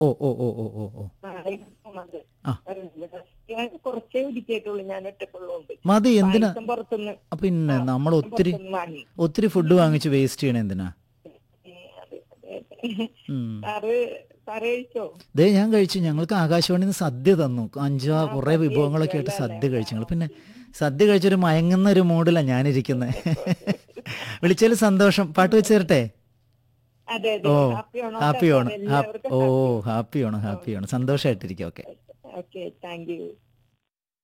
ഓ ഓ ഓ ഓ ഓ ഓ നാളെ പോണത്. ആ. ഞാൻ കുറച്ചേ ഒതുക്കിയിട്ടുള്ളൂ ഞാൻ ഒറ്റക്കുള്ളതുകൊണ്ട് മതി എന്തിനാ പായസം പുറത്തുനിന്ന് പിന്നെ നമ്മൾ ഒത്തിരി പുറത്തുനിന്ന് വാങ്ങി ഒത്തിരി ഫുഡ് വാങ്ങിച്ച് വേസ്റ്റ് ചെയ്യണ എന്തിനാ ഏ, അതെ, അതെ, അതെ. ഉം. സാറ് സാറ് കഴിച്ചോ ദേ ഞാൻ കഴിച്ചു ഞങ്ങൾക്ക് ആകാശവാണിയിൽ നിന്ന് സദ്യ തന്നു അഞ്ചാ കുറേ വിഭവങ്ങളൊക്കെ ആയിട്ട് സദ്യ കഴിച്ചു ഞങ്ങൾ പിന്നെ സദ്യ കഴിച്ചൊരു മയങ്ങുന്ന ഒരു മൂഡിലാണ് ഞാനിരിക്കുന്നത് വിളിച്ചതിൽ സന്തോഷം പാട്ട് വെച്ച് തരട്ടെ അതെ ഓ അതെ ഹാപ്പി ആണോ ഹാപ്പി ഓണം ഹാ- എല്ലാവർക്കും ഓ ഹാപ്പി ഓണം ഹാപ്പി ഓണം സന്തോഷമായിട്ടിരിക്കും ഓക്കെ ഓക്കെ താങ്ക് യു